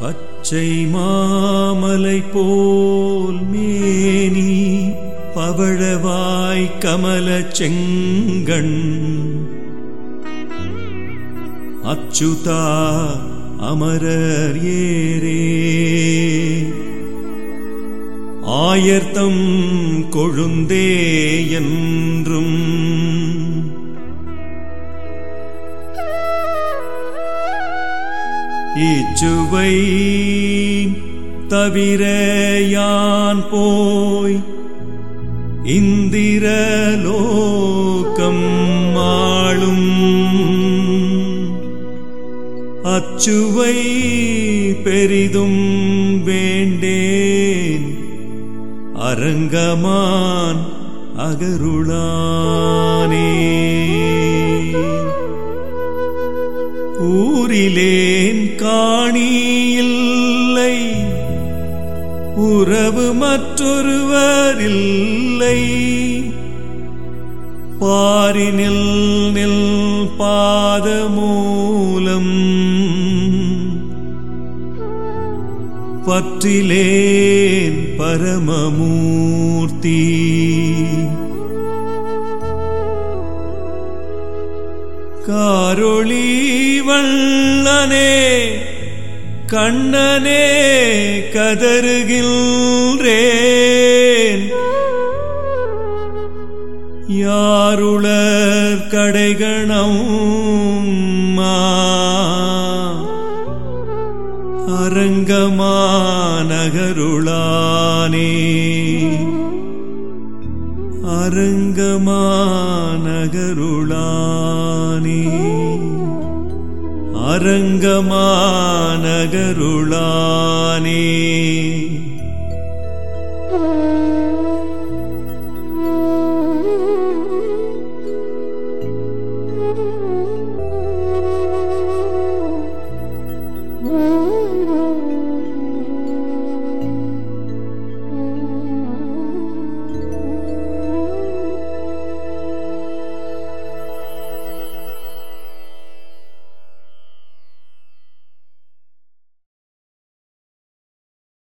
பச்சை மாமலை போல் மேனி பவழவாய் கமல செங்கண் அச்சுதா அமரர் ஏரே ஆயர்த்தம் கொழுந்தே என்றும் இச்சுவை தவிர யான் போய் இந்திரலோகம் ஆளும் அச்சுவை பெரிதும் வேண்டேன் அரங்கமான் அகருளானே ஊரிலேன் காணியில்லை உறவு மற்றொருவர் இல்லை பாரினில் நில் பாதமூலம் பற்றிலேன் பரமமூர்த்தி காரொளி வள்ளனே கண்ணனே கதறுகின்றேன் யாருளர் கடைகணம் அரங்கமானகருளானே அரங்கமானகருளானே அரங்கமானகருளானே